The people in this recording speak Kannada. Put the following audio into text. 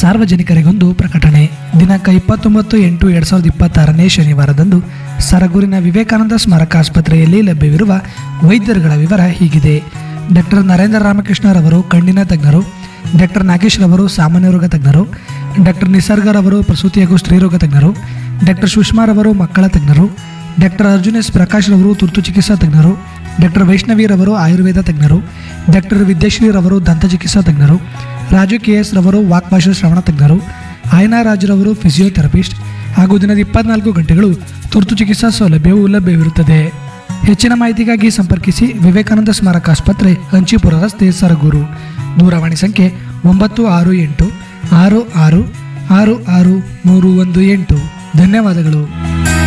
ಸಾರ್ವಜನಿಕರಿಗೊಂದು ಪ್ರಕಟಣೆ ದಿನಾಂಕ ಇಪ್ಪತ್ತೊಂಬತ್ತು ಎಂಟು ಎರಡು ಸಾವಿರದ ಇಪ್ಪತ್ತಾರನೇ ಶನಿವಾರದಂದು ಸರಗೂರಿನ ವಿವೇಕಾನಂದ ಸ್ಮಾರಕ ಆಸ್ಪತ್ರೆಯಲ್ಲಿ ಲಭ್ಯವಿರುವ ವೈದ್ಯರುಗಳ ವಿವರ ಹೀಗಿದೆ ಡಾಕ್ಟರ್ ನರೇಂದ್ರ ರಾಮಕೃಷ್ಣರವರು ಕಣ್ಣಿನ ತಜ್ಞರು ಡಾಕ್ಟರ್ ನಾಗೇಶ್ ರವರು ಸಾಮಾನ್ಯ ರೋಗ ತಜ್ಞರು ಡಾಕ್ಟರ್ ನಿಸರ್ಗರವರು ಪ್ರಸೂತಿ ಹಾಗೂ ಸ್ತ್ರೀರೋಗ ತಜ್ಞರು ಡಾಕ್ಟರ್ ಸುಷ್ಮಾರವರು ಮಕ್ಕಳ ತಜ್ಞರು ಡಾಕ್ಟರ್ ಅರ್ಜುನ್ ಎಸ್ ಪ್ರಕಾಶ್ ರವರು ತುರ್ತು ಚಿಕಿತ್ಸಾ ತಜ್ಞರು ಡಾಕ್ಟರ್ ವೈಷ್ಣವಿರವರು ಆಯುರ್ವೇದ ತಜ್ಞರು ಡಾಕ್ಟರ್ ವಿದ್ಯಾಶ್ರೀರವರು ದಂತ ಚಿಕಿತ್ಸಾ ತಜ್ಞರು ರಾಜು ಕೆ ಎಸ್ ರವರು ವಾಕ್ಭಾಷಾ ಶ್ರವಣ ತಜ್ಞರು ಆಯನಾ ರಾಜ್ರವರು ಫಿಸಿಯೋಥೆರಪಿಸ್ಟ್ ಹಾಗೂ ದಿನದ ಇಪ್ಪತ್ನಾಲ್ಕು ಗಂಟೆಗಳು ತುರ್ತು ಚಿಕಿತ್ಸಾ ಸೌಲಭ್ಯವು ಲಭ್ಯವಿರುತ್ತದೆ ಹೆಚ್ಚಿನ ಮಾಹಿತಿಗಾಗಿ ಸಂಪರ್ಕಿಸಿ ವಿವೇಕಾನಂದ ಸ್ಮಾರಕ ಆಸ್ಪತ್ರೆ ಹಂಚಿಪುರ ರಸ್ತೆ ಸರಗೂರು ದೂರವಾಣಿ ಸಂಖ್ಯೆ ಒಂಬತ್ತು ಆರು ಎಂಟು ಆರು ಆರು ಆರು ಆರು ಮೂರು ಒಂದು ಎಂಟು ಧನ್ಯವಾದಗಳು